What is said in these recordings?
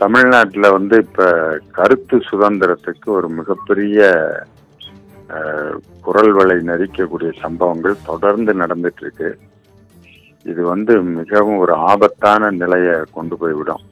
தமிழ்நாட்டில் வந்து இப்ப கருத்து சுதந்திரத்துக்கு ஒரு மிகப்பெரிய அஹ், குரல் வலை நெரிக்கக்கூடிய சம்பவங்கள் தொடர்ந்து நடந்துட்டு இருக்கு இது வந்து மிகவும் ஒரு ஆபத்தான நிலையை கொண்டு போய்விடும்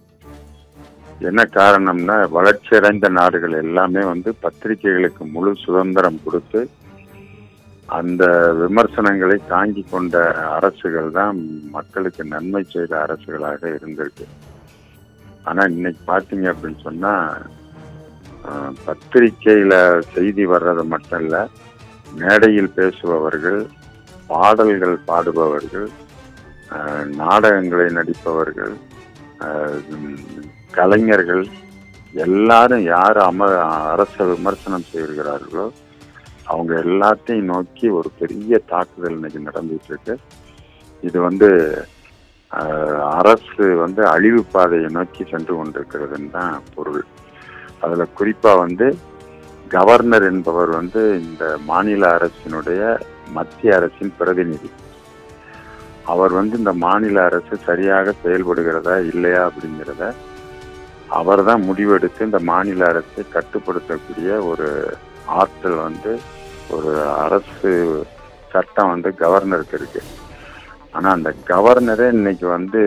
என்ன காரணம்னா வளர்ச்சியடைந்த நாடுகள் எல்லாமே வந்து பத்திரிகைகளுக்கு முழு சுதந்திரம் கொடுத்து அந்த விமர்சனங்களை தாங்கி கொண்ட அரசுகள் தான் மக்களுக்கு நன்மை செய்த அரசுகளாக இருந்திருக்கு ஆனா இன்னைக்கு பாத்தீங்க அப்படின்னு சொன்னா அஹ், பத்திரிக்கையில செய்தி வர்றது மட்டும் இல்ல மேடையில் பேசுபவர்கள் பாடல்கள் பாடுபவர்கள் அஹ், நாடகங்களை நடிப்பவர்கள் அஹ், உம், கலைஞர்கள் எல்லாரும் யார் அம அரச விமர்சனம் செய்கிறார்களோ அவங்க எல்லாத்தையும் நோக்கி ஒரு பெரிய தாக்குதல் இன்னைக்கு நடந்துட்டு இருக்கு இது வந்து ஆஹ், அரசு வந்து அழிவு பாதையை நோக்கி சென்று கொண்டிருக்கிறதுன்னு தான் பொருள் அதுல குறிப்பா வந்து கவர்னர் என்பவர் வந்து இந்த மாநில அரசினுடைய மத்திய அரசின் பிரதிநிதி அவர் வந்து இந்த மாநில அரசு சரியாக செயல்படுகிறதா இல்லையா அப்படிங்கிறத அவர் தான் முடிவெடுத்து இந்த மாநில அரசை கட்டுப்படுத்தக்கூடிய ஒரு ஆற்றல் வந்து ஒரு அரசு சட்டம் வந்து கவர்னருக்கு இருக்கு ஆனா அந்த கவர்னரே இன்னைக்கு வந்து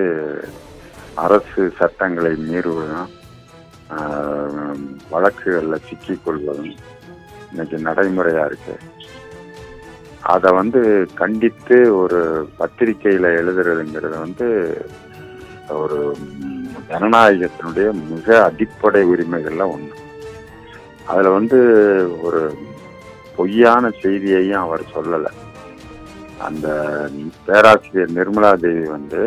அரசு சட்டங்களை மீறுவதும் ஆஹ், வழக்குகள்ல சிக்கிக் கொள்வதும் இன்னைக்கு நடைமுறையா இருக்கு அதை வந்து கண்டித்து ஒரு பத்திரிக்கையில எழுதுறதுங்கிறது வந்து ஒரு ம், ஜனநாயகத்தினுடைய மிக அடிப்படை உரிமைகள்ல ஒண்ணு அதுல வந்து ஒரு பொய்யான செய்தியையும் அவர் சொல்லல அந்த பேராசிரியர் நிர்மலா தேவி வந்து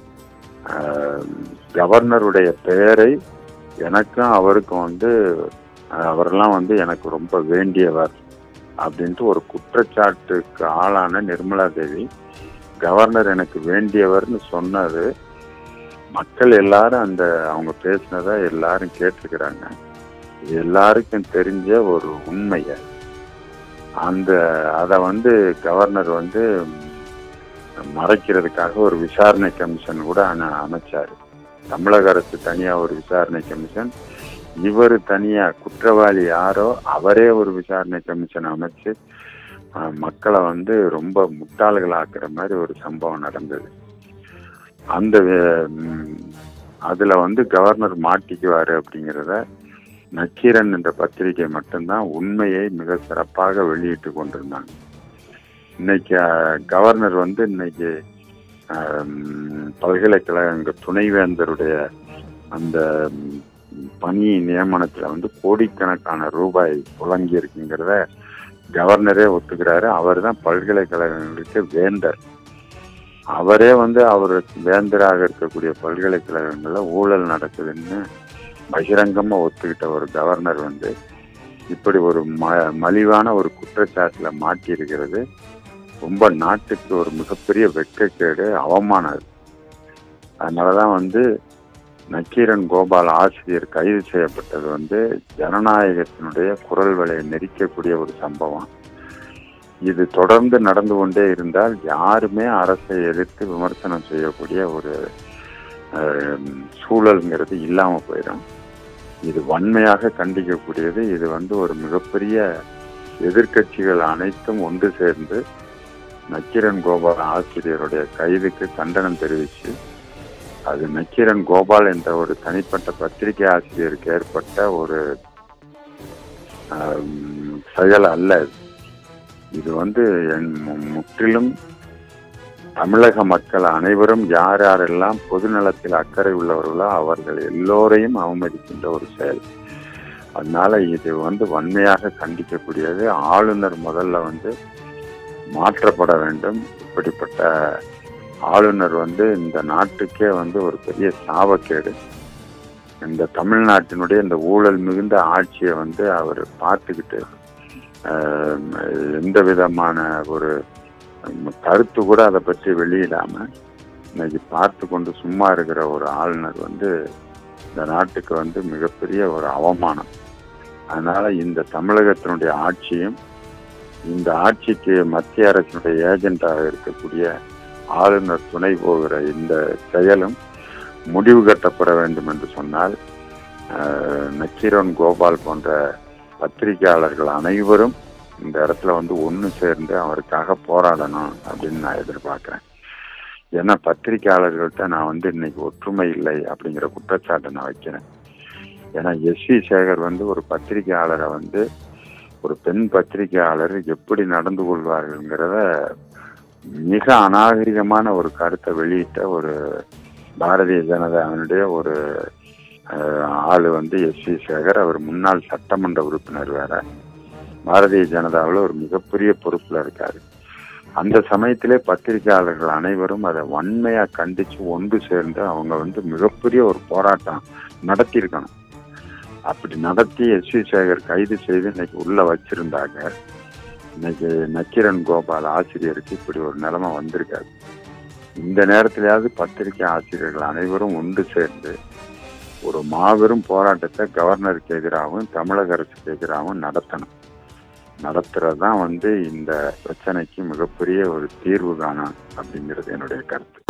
ஆஹ், கவர்னருடைய பெயரை எனக்கும் அவருக்கும் வந்து ஆஹ், அவரெல்லாம் வந்து எனக்கு ரொம்ப வேண்டியவர் அப்படின்ட்டு ஒரு குற்றச்சாட்டுக்கு ஆளான நிர்மலா தேவி கவர்னர் எனக்கு வேண்டியவர்னு சொன்னது மக்கள் எல்லாரும் அந்த அவங்க பேசினதை எல்லாரும் கேட்டிருக்கிறாங்க இது எல்லாருக்கும் தெரிஞ்ச ஒரு உண்மைய அந்த அதை வந்து கவர்னர் வந்து மறைக்கிறதுக்காக ஒரு விசாரணை கமிஷன் கூட அன- அமைச்சாரு தமிழக அரசு தனியா ஒரு விசாரணை கமிஷன் இவர் தனியா குற்றவாளி யாரோ அவரே ஒரு விசாரணை கமிஷன் அமைச்சு அஹ், மக்களை வந்து ரொம்ப முட்டாள்களாக்குற மாதிரி ஒரு சம்பவம் நடந்தது அந்த வே- ம், அதுல வந்து கவர்னர் மாட்டிக்குவாரு அப்படிங்கிறத நக்கீரன் என்ற பத்திரிகை மட்டும்தான் உண்மையை மிக சிறப்பாக வெளியிட்டு கொண்டிருந்தாங்க இன்னைக்கு அஹ், கவர்னர் வந்து இன்னைக்கு ஆம், பல்கலைக்கழக துணைவேந்தருடைய அந்த ம், பணி நியமனத்துல வந்து கோடிக்கணக்கான ரூபாய் புழங்கி இருக்குங்கிறத கவர்னரே ஒத்துக்கிறாரு அவர் தான் பல்கலைக்கழகங்களுக்கு வேந்தர் அவரே வந்து அவர் வேந்தராக இருக்கக்கூடிய பல்கலைக்கழகங்கள்ல ஊழல் நடக்குதுன்னு பகிரங்கமா ஒத்துக்கிட்ட ஒரு கவர்னர் வந்து இப்படி ஒரு ம மலிவான ஒரு குற்றச்சாட்டுல மாட்டி இருக்கிறது ரொம்ப நாட்டுக்கு ஒரு மிகப்பெரிய வெட்கக்கேடு அவமானம் அது. அதனாலதான் வந்து நக்கீரன் கோபால் ஆசிரியர் கைது செய்யப்பட்டது வந்து ஜனநாயகத்தினுடைய குரல் வலையை நெரிக்கக்கூடிய ஒரு சம்பவம் இது தொடர்ந்து நடந்து கொண்டே இருந்தால் யாருமே அரசை எதிர்த்து விமர்சனம் செய்யக்கூடிய ஒரு அஹ், சூழல்ங்கிறது இல்லாம போயிடும் இது வன்மையாக கண்டிக்கக்கூடியது இது வந்து ஒரு மிகப்பெரிய எதிர்க்கட்சிகள் அனைத்தும் ஒன்று சேர்ந்து நக்கீரன் கோபால் ஆசிரியருடைய கைதுக்கு கண்டனம் தெரிவித்து அது நக்கீரன் கோபால் என்ற ஒரு தனிப்பட்ட பத்திரிகை ஆசிரியருக்கு ஏற்பட்ட ஒரு ஆம், செயல் அல்ல இது. இது வந்து என் மு- முற்றிலும் தமிழக மக்கள் அனைவரும் யார் யாரெல்லாம் பொதுநலத்தில் அக்கறை உள்ளவர்களோ அவர்கள் எல்லோரையும் அவமதிக்கின்ற ஒரு செயல் அதனால இது வந்து வன்மையாக கண்டிக்கக்கூடியது ஆளுநர் முதல்ல வந்து மாற்றப்பட வேண்டும் இப்படிப்பட்ட ஆளுநர் வந்து இந்த நாட்டுக்கே வந்து ஒரு பெரிய சாபக்கேடு இந்த தமிழ்நாட்டினுடைய இந்த ஊழல் மிகுந்த ஆட்சியை வந்து அவர் பார்த்துக்கிட்டு ஆஹ், எந்த விதமான ஒரு ஹம், கருத்து கூட அதை பற்றி வெளியிடாம இன்னைக்கு பார்த்து கொண்டு சும்மா இருக்கிற ஒரு ஆளுநர் வந்து இந்த நாட்டுக்கு வந்து மிகப்பெரிய ஒரு அவமானம் அதனால இந்த தமிழகத்தினுடைய ஆட்சியும் இந்த ஆட்சிக்கு மத்திய அரசினுடைய ஏஜென்டாக இருக்கக்கூடிய ஆளுநர் துணை போகிற இந்த செயலும் முடிவு கட்டப்பட வேண்டும் என்று சொன்னால் அஹ், நக்கீரன் கோபால் போன்ற பத்திரிகையாளர்கள் அனைவரும் இந்த இடத்துல வந்து ஒன்று சேர்ந்து அவருக்காக போராடணும் அப்படின்னு நான் எதிர்பார்க்குறேன் ஏன்னா பத்திரிகையாளர்கள்ட்ட நான் வந்து இன்னைக்கு ஒற்றுமை இல்லை அப்படிங்கிற குற்றச்சாட்டை நான் வைக்கிறேன் ஏன்னா எஸ் வி சேகர் வந்து ஒரு பத்திரிகையாளரை வந்து ஒரு பெண் பத்திரிகையாளர் எப்படி நடந்து கொள்வார்கள்ங்கிறத மிக அநாகரிகமான ஒரு கருத்தை வெளியிட்ட ஒரு பாரதிய ஜனதாவினுடைய ஒரு அஹ், ஆளு வந்து எஸ் வி சேகர் அவர் முன்னாள் சட்டமன்ற உறுப்பினர் வேற பாரதிய ஜனதாவில் ஒரு மிகப்பெரிய பொறுப்புல இருக்காரு அந்த சமயத்திலே பத்திரிகையாளர்கள் அனைவரும் அதை வன்மையா கண்டிச்சு ஒன்று சேர்ந்து அவங்க வந்து மிகப்பெரிய ஒரு போராட்டம் நடத்தியிருக்கணும் அப்படி நடத்தி எஸ் வி சேகர் கைது செய்து இன்னைக்கு உள்ள வச்சிருந்தாங்க இன்னைக்கு நக்கீரன் கோபால் ஆசிரியருக்கு இப்படி ஒரு நிலைமை வந்திருக்காது இந்த நேரத்திலேயாவது பத்திரிகை ஆசிரியர்கள் அனைவரும் ஒன்று சேர்ந்து ஒரு மாபெரும் போராட்டத்தை கவர்னருக்கு எதிராகவும் தமிழக அரசுக்கு எதிராகவும் நடத்தணும் நடத்துறது தான் வந்து இந்த பிரச்சனைக்கு மிகப்பெரிய ஒரு தீர்வு காணும் அப்படிங்கிறது என்னுடைய கருத்து